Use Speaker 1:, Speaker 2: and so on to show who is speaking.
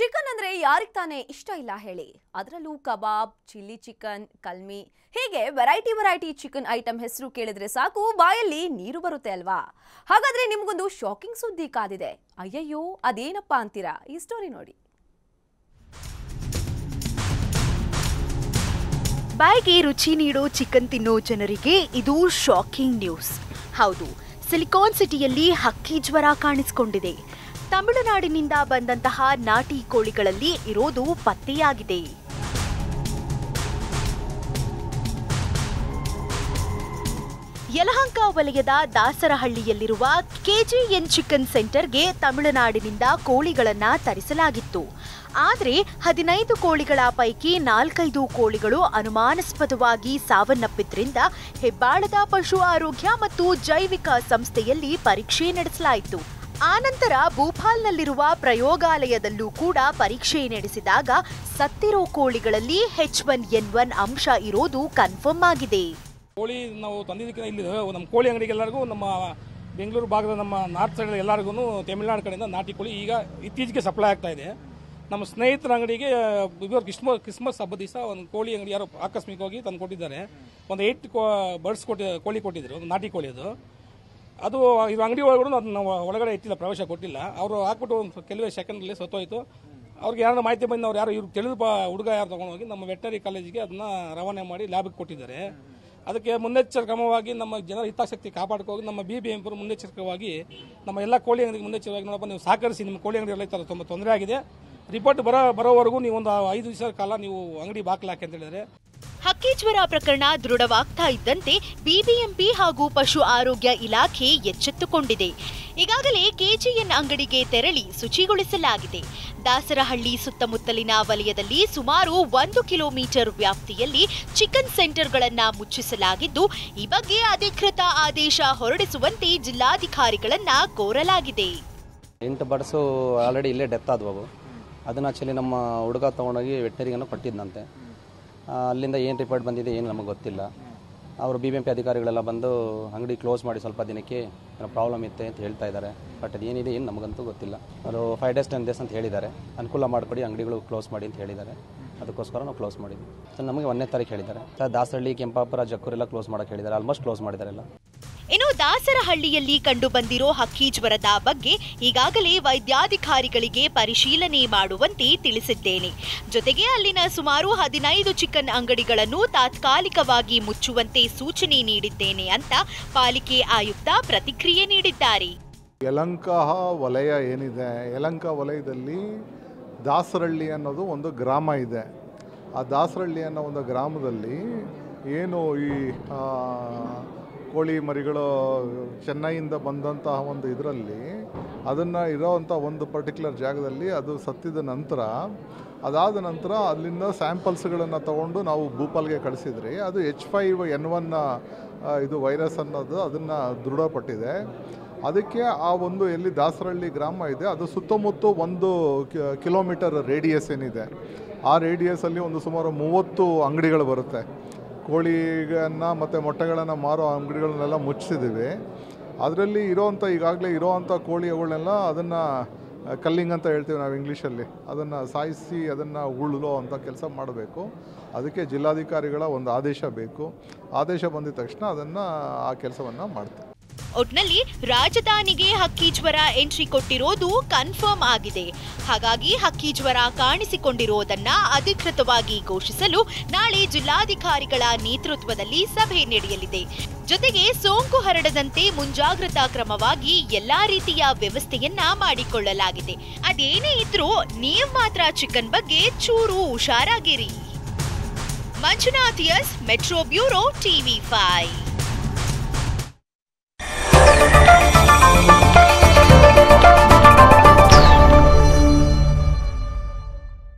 Speaker 1: chicken ಅಂದ್ರೆ ಯಾರಿಗ್ ತಾನೇ ಇಷ್ಟ ಇಲ್ಲ ಹೇಳಿ ಅದರಲ್ಲೂ ಕಬಾಬ್ ಚಿಲ್ಲಿ ಚಿಕನ್ ಕಲ್ಮಿ ಹೀಗೆ ವೆರೈಟಿ ವೆರೈಟಿ ಚಿಕನ್ ಐಟಮ್ ಹೆಸರು ಕೇಳಿದ್ರೆ ಸಾಕು ಬಾಯಲ್ಲಿ ನೀರು ಬರುತ್ತೆ ಅಲ್ವಾ ಹಾಗಾದ್ರೆ ನಿಮ್ಗೊಂದು ಶಾಕಿಂಗ್ ಸುದ್ದಿ ಕಾದಿದೆ ಅಯ್ಯಯ್ಯೋ ಅದೇನಪ್ಪಾ ಅಂತೀರಾ ಈ ಸ್ಟೋರಿ ನೋಡಿ
Speaker 2: ಬಾಯಿಗೆ ರುಚಿ ನೀಡೋ ಚಿಕನ್ ತಿನ್ನೋ ಜನರಿಗೆ ಇದು ಶಾಕಿಂಗ್ ನ್ಯೂಸ್ ಹೌದು ಸಿಲಿಕಾನ್ ಸಿಟಿಯಲ್ಲಿ ಹಕ್ಕಿ ಜ್ವರ ಕಾಣಿಸಿಕೊಂಡಿದೆ ತಮಿಳುನಾಡಿನಿಂದ ಬಂದಂತಹ ನಾಟಿ ಕೋಳಿಗಳಲ್ಲಿ ಇರೋದು ಪತ್ತೆಯಾಗಿದೆ ಯಲಹಂಕ ವಲಯದ ದಾಸರಹಳ್ಳಿಯಲ್ಲಿರುವ ಕೆಜಿಎನ್ ಚಿಕನ್ ಸೆಂಟರ್ಗೆ ತಮಿಳುನಾಡಿನಿಂದ ಕೋಳಿಗಳನ್ನ ತರಿಸಲಾಗಿತ್ತು ಆದರೆ ಹದಿನೈದು ಕೋಳಿಗಳ ಪೈಕಿ ನಾಲ್ಕೈದು ಕೋಳಿಗಳು ಅನುಮಾನಾಸ್ಪದವಾಗಿ ಸಾವನ್ನಪ್ಪಿದ್ರಿಂದ ಹೆಬ್ಬಾಳದ ಪಶು ಆರೋಗ್ಯ ಮತ್ತು ಜೈವಿಕ ಸಂಸ್ಥೆಯಲ್ಲಿ ಪರೀಕ್ಷೆ ನಡೆಸಲಾಯಿತು ಆನಂತರ ಭೂಪಾಲ್ನಲ್ಲಿರುವ ಪ್ರಯೋಗಾಲಯದಲ್ಲೂ ಕೂಡ ಪರೀಕ್ಷೆ ನಡೆಸಿದಾಗ ಸತ್ತಿರೋ ಕೋಳಿಗಳಲ್ಲಿ ಹೆಚ್ ಒನ್ ಎನ್ ಒನ್ ಅಂಶ ಇರೋದು ಕನ್ಫರ್ಮ್ ಆಗಿದೆ
Speaker 3: ಕೋಳಿ ನಾವು ತಂದಿದ್ದಕ್ಕೆ ಇಲ್ಲಿ ನಮ್ಮ ಕೋಳಿ ಅಂಗಡಿಗೆ ಎಲ್ಲರಿಗೂ ನಮ್ಮ ಬೆಂಗಳೂರು ಭಾಗದ ನಮ್ಮ ನಾರ್ತ್ ಸೈಡ್ ಎಲ್ಲರಿಗೂ ತಮಿಳುನಾಡು ಕಡೆಯಿಂದ ನಾಟಿ ಕೋಳಿ ಈಗ ಇತ್ತೀಚೆಗೆ ಸಪ್ಲೈ ಆಗ್ತಾ ಇದೆ ನಮ್ಮ ಸ್ನೇಹಿತರ ಅಂಗಡಿಗೆ ಇವರು ಕ್ರಿಸ್ಮಸ್ ಕ್ರಿಸ್ಮಸ್ ಹಬ್ಬದ ದಿವಸ ಒಂದು ಕೋಳಿ ಅಂಗಡಿ ಯಾರೋ ಆಕಸ್ಮಿಕವಾಗಿ ತಂದು ಕೊಟ್ಟಿದ್ದಾರೆ ಒಂದು ಏಟ್ ಬರ್ಡ್ಸ್ ಕೊಟ್ಟಿ ಕೋಳಿ ಕೊಟ್ಟಿದ್ರು ಒಂದು ನಾಟಿ ಕೋಳಿ ಅದು ಅದು ಇದು ಅಂಗಡಿ ಒಳಗಡೆ ಅದನ್ನ ನಾವು ಒಳಗಡೆ ಇಟ್ಟಿಲ್ಲ ಪ್ರವೇಶ ಕೊಟ್ಟಿಲ್ಲ ಅವರು ಹಾಕ್ಬಿಟ್ಟು ಒಂದು ಕೆಲವೇ ಸೆಕೆಂಡಲ್ಲಿ ಸತ್ತೋಯ್ತು ಅವ್ರಿಗೆ ಯಾರು ಮಾಹಿತಿ ಬಂದು ಅವ್ರು ಯಾರು ಇವ್ರು ತಿಳಿದು ಬ ಹುಡುಗ ಯಾರು ತಗೊಂಡೋಗಿ ನಮ್ಮ ವೆಟರಿ ಕಾಲೇಜಿಗೆ ಅದನ್ನ ರವಾನೆ ಮಾಡಿ ಲ್ಯಾಬ್ಗೆ ಕೊಟ್ಟಿದ್ದಾರೆ ಅದಕ್ಕೆ ಮುನ್ನೆಚ್ಚರ ಕ್ರಮವಾಗಿ ನಮ್ಮ ಜನರ ಹಿತಾಸಕ್ತಿ ಕಾಪಾಡ್ಕೋಗಿ ನಮ್ಮ ಬಿ ಬಿ ಎಂಪರು ಮುನ್ನೆಚ್ಚರಿಕವಾಗಿ ನಮ್ಮ ಎಲ್ಲ ಕೋಳಿ ಅಂಗಡಿಗೆ ಮುನ್ನೆಚ್ಚರವಾಗಿ ನೋಡಪ್ಪ ನೀವು ಸಹಕರಿಸಿ ನಿಮ್ಮ ಕೋಳಿ ಅಂಗಡಿ ಎಲ್ಲ ಈ ಥರ ತುಂಬ ತೊಂದರೆ ಆಗಿದೆ ರಿಪೋರ್ಟ್ ಬರೋ ಬರೋವರೆಗೂ ನೀವು ಒಂದು ಐದು ದಿವಸ ಕಾಲ ನೀವು ಅಂಗಡಿ ಬಾಕ್ಲಾಕಿ ಅಂತ ಹೇಳಿದರೆ
Speaker 2: ಹಕ್ಕಿ ಜ್ವರ ಪ್ರಕರಣ ದೃಢವಾಗ್ತಾ ಇದ್ದಂತೆ ಬಿಬಿಎಂಪಿ ಹಾಗೂ ಪಶು ಆರೋಗ್ಯ ಇಲಾಖೆ ಎಚ್ಚೆತ್ತುಕೊಂಡಿದೆ ಈಗಾಗಲೇ ಕೆಜಿಎನ್ ಅಂಗಡಿಗೆ ತೆರಳಿ ಶುಚಿಗೊಳಿಸಲಾಗಿದೆ ದಾಸರಹಳ್ಳಿ ಸುತ್ತಮುತ್ತಲಿನ ವಲಯದಲ್ಲಿ ಸುಮಾರು ಒಂದು ಕಿಲೋಮೀಟರ್ ವ್ಯಾಪ್ತಿಯಲ್ಲಿ ಚಿಕನ್ ಸೆಂಟರ್ಗಳನ್ನ ಮುಚ್ಚಿಸಲಾಗಿದ್ದು ಈ ಬಗ್ಗೆ ಅಧಿಕೃತ ಆದೇಶ ಹೊರಡಿಸುವಂತೆ ಜಿಲ್ಲಾಧಿಕಾರಿಗಳನ್ನ ಕೋರಲಾಗಿದೆ
Speaker 4: ಎಂಟು ಬರ್ಡ್ಸು ಆಲ್ರೆಡಿ ಇಲ್ಲೇ ಡೆತ್ ಆದವು ಅವು ಅದನ್ನು ಆ್ಯಕ್ಚುಲಿ ನಮ್ಮ ಹುಡುಗ ತೊಗೊಂಡೋಗಿ ವೆಟ್ನರಿಗನ್ನು ಕೊಟ್ಟಿದ್ದಂತೆ ಆ, ಅಲ್ಲಿಂದ ಏನು ರಿಪೋರ್ಟ್ ಬಂದಿದೆ ಏನು ನಮಗೆ ಗೊತ್ತಿಲ್ಲ ಅವರು ಬಿ ಬಿ ಎಂ ಪಿ ಅಧಿಕಾರಿಗಳೆಲ್ಲ ಬಂದು ಅಂಗಡಿ ಕ್ಲೋಸ್ ಮಾಡಿ ಸ್ವಲ್ಪ ದಿನಕ್ಕೆ ಏನೋ ಪ್ರಾಬ್ಲಮ್ ಇತ್ತೆ ಅಂತ ಹೇಳ್ತಾ ಇದ್ದಾರೆ ಬಟ್ ಅದು ಏನಿದೆ ಏನು ನಮಗಂತೂ ಗೊತ್ತಿಲ್ಲ ಅವರು ಫೈವ್ ಡೇಸ್ ಟೆನ್ ಡೇಸ್ ಅಂತ ಹೇಳಿದ್ದಾರೆ ಅನುಕೂಲ ಮಾಡಿಕೊಡಿ ಅಂಗಡಿಗಳು ಕ್ಲೋಸ್ ಮಾಡಿ ಅಂತ ಹೇಳಿದ್ದಾರೆ ಅದಕ್ಕೋಸ್ಕರ ನಾವು ಕ್ಲೋಸ್ ಮಾಡಿದ್ವಿ ಸೊ ನಮಗೆ ಒಂದನೇ ತಾರೀಕು ಹೇಳಿದ್ದಾರೆ ಸರ್ ದಾಸಹಳ್ಳಿ ಕೆಂಪಾಪುರ ಜಕ್ಕೂರೆಲ್ಲ ಕ್ಲೋಸ್ ಮಾಡೋಕೆ ಹೇಳಿದ್ದಾರೆ ಆಲ್ಮೋಸ್ಟ್ ಕ್ಲೋಸ್ ಮಾಡಿದ್ದಾರೆ ಎಲ್ಲ
Speaker 2: ಇನ್ನು ದಾಸರಹಳ್ಳಿಯಲ್ಲಿ ಕಂಡುಬಂದಿರೋ ಹಕ್ಕಿ ಜ್ವರದ ಬಗ್ಗೆ ಈಗಾಗಲೇ ವೈದ್ಯಾಧಿಕಾರಿಗಳಿಗೆ ಪರಿಶೀಲನೆ ಮಾಡುವಂತೆ ತಿಳಿಸಿದ್ದೇನೆ ಜೊತೆಗೆ ಅಲ್ಲಿನ ಸುಮಾರು ಹದಿನೈದು ಚಿಕನ್ ಅಂಗಡಿಗಳನ್ನು ತಾತ್ಕಾಲಿಕವಾಗಿ ಮುಚ್ಚುವಂತೆ ಸೂಚನೆ ನೀಡಿದ್ದೇನೆ ಅಂತ ಪಾಲಿಕೆ ಆಯುಕ್ತ ಪ್ರತಿಕ್ರಿಯೆ ನೀಡಿದ್ದಾರೆ
Speaker 5: ಯಲಂಕ ವಲಯ ಏನಿದೆ ಯಲಂಕ ವಲಯದಲ್ಲಿ ದಾಸರಳ್ಳಿ ಅನ್ನೋದು ಒಂದು ಗ್ರಾಮ ಇದೆ ಆ ದಾಸರಳ್ಳಿ ಅನ್ನೋ ಒಂದು ಗ್ರಾಮದಲ್ಲಿ ಏನು ಈ ಆ, ಕೋಳಿ ಮರಿಗಳು ಚೆನ್ನೈಯಿಂದ ಬಂದಂತಹ ಒಂದು ಇದರಲ್ಲಿ ಅದನ್ನು ಇರೋವಂಥ ಒಂದು ಪರ್ಟಿಕ್ಯುಲರ್ ಜಾಗದಲ್ಲಿ ಅದು ಸತ್ತಿದ ನಂತರ ಅದಾದ ನಂತರ ಅಲ್ಲಿಂದ ಸ್ಯಾಂಪಲ್ಸ್ಗಳನ್ನು ತಗೊಂಡು ನಾವು ಭೂಪಾಲ್ಗೆ ಕಳಿಸಿದ್ರಿ ಅದು ಎಚ್ ಫೈವ್ ಎನ್ ಒನ್ ಇದು ವೈರಸ್ ಅನ್ನೋದು ಅದನ್ನು ದೃಢಪಟ್ಟಿದೆ ಅದಕ್ಕೆ ಆ ಒಂದು ಎಲ್ಲಿ ದಾಸರಳ್ಳಿ ಗ್ರಾಮ ಇದೆ ಅದು ಸುತ್ತಮುತ್ತ ಒಂದು ಕಿ- ಕಿಲೋಮೀಟರ್ ರೇಡಿಯಸ್ ಏನಿದೆ ಆ ರೇಡಿಯಸಲ್ಲಿ ಒಂದು ಸುಮಾರು ಮೂವತ್ತು ಅಂಗಡಿಗಳು ಬರುತ್ತೆ ಕೋಳಿಗಳನ್ನು ಮತ್ತು ಮೊಟ್ಟೆಗಳನ್ನು ಮಾರೋ ಅಂಗಡಿಗಳನ್ನೆಲ್ಲ ಮುಚ್ಚಿಸಿದ್ದೀವಿ ಅದರಲ್ಲಿ ಇರೋವಂಥ ಈಗಾಗಲೇ ಇರೋವಂಥ ಕೋಳಿಗಳನ್ನೆಲ್ಲ ಅದನ್ನು ಕಲ್ಲಿಂಗ್ ಅಂತ ಹೇಳ್ತೀವಿ ನಾವು ಇಂಗ್ಲೀಷಲ್ಲಿ ಅದನ್ನು ಸಾಯಿಸಿ ಅದನ್ನು ಉಳ್ಳೋ ಅಂತ ಕೆಲಸ ಮಾಡಬೇಕು ಅದಕ್ಕೆ ಜಿಲ್ಲಾಧಿಕಾರಿಗಳ ಒಂದು ಆದೇಶ ಬೇಕು ಆದೇಶ ಬಂದಿದ ತಕ್ಷಣ ಅದನ್ನು ಆ ಕೆಲಸವನ್ನು ಮಾಡ್ತೀವಿ
Speaker 2: ಒಟ್ನಲ್ಲಿ ರಾಜಧಾನಿಗೆ ಹಕ್ಕಿ ಜ್ವರ ಎಂಟ್ರಿ ಕೊಟ್ಟಿರೋದು ಕನ್ಫರ್ಮ್ ಆಗಿದೆ ಹಾಗಾಗಿ ಹಕ್ಕಿ ಜ್ವರ ಕಾಣಿಸಿಕೊಂಡಿರೋದನ್ನ ಅಧಿಕೃತವಾಗಿ ಘೋಷಿಸಲು ನಾಳೆ ಜಿಲ್ಲಾಧಿಕಾರಿಗಳ ನೇತೃತ್ವದಲ್ಲಿ ಸಭೆ ನಡೆಯಲಿದೆ ಜೊತೆಗೆ ಸೋಂಕು ಹರಡದಂತೆ ಮುಂಜಾಗ್ರತಾ ಕ್ರಮವಾಗಿ ಎಲ್ಲಾ ರೀತಿಯ ವ್ಯವಸ್ಥೆಯನ್ನ ಮಾಡಿಕೊಳ್ಳಲಾಗಿದೆ ಅದೇನೇ ಇದ್ರೂ ನೀವು ಮಾತ್ರ ಚಿಕನ್ ಬಗ್ಗೆ ಚೂರು ಹುಷಾರಾಗಿರಿ Manjunath S metro bureau TV five